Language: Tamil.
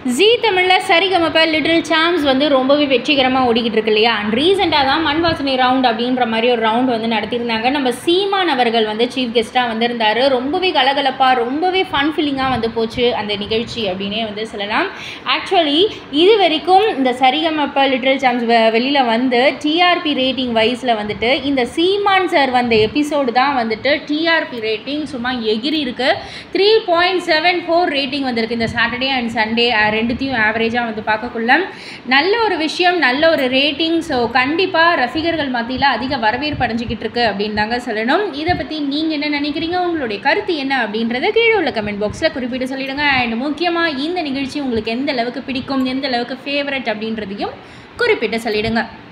ஜீ தமிழில் சரிகமப்ப லிட்டில் சாம்ஸ் வந்து ரொம்பவே வெற்றிகரமாக ஓடிக்கிட்டு இருக்கு இல்லையா அண்ட் ரீசெண்டாக தான் மண் வாசனை ரவுண்ட் அப்படின்ற மாதிரி ஒரு ரவுண்ட் வந்து நடத்தியிருந்தாங்க நம்ம சீமான் அவர்கள் வந்து சீஃப் கெஸ்ட்டாக வந்திருந்தார் ரொம்பவே கலகலப்பாக ரொம்பவே ஃபன் ஃபீலிங்காக வந்து போச்சு அந்த நிகழ்ச்சி அப்படின்னே வந்து சொல்லலாம் ஆக்சுவலி இது வரைக்கும் இந்த சரிகமப்ப லிட்டில் சாம்ஸ் வெளியில் வந்து டிஆர்பி ரேட்டிங் வைஸில் வந்துட்டு இந்த சீமான் சார் வந்த எபிசோடு தான் வந்துட்டு டிஆர்பி ரேட்டிங் சும்மா எகிரி இருக்கு three point seven four rating வந்திருக்கு இந்த சாட்டர்டே அண்ட் சண்டே ரெண்டுத்தையும் ஆவரேஜாக வந்து பார்க்கக்குள்ள நல்ல ஒரு விஷயம் நல்ல ஒரு ரேட்டிங் ஸோ கண்டிப்பாக ரசிகர்கள் மத்தியில் அதிக வரவேற்பு அடைஞ்சிக்கிட்டு இருக்கு அப்படின்னு தாங்க சொல்லணும் இதை பற்றி நீங்கள் என்ன நினைக்கிறீங்க உங்களுடைய கருத்து என்ன அப்படின்றத கீழே உள்ள கமெண்ட் பாக்ஸில் குறிப்பிட்டு சொல்லிடுங்க அண்ட் முக்கியமாக இந்த நிகழ்ச்சி உங்களுக்கு எந்த அளவுக்கு பிடிக்கும் எந்த அளவுக்கு ஃபேவரட் அப்படின்றதையும் குறிப்பிட்டு சொல்லிடுங்க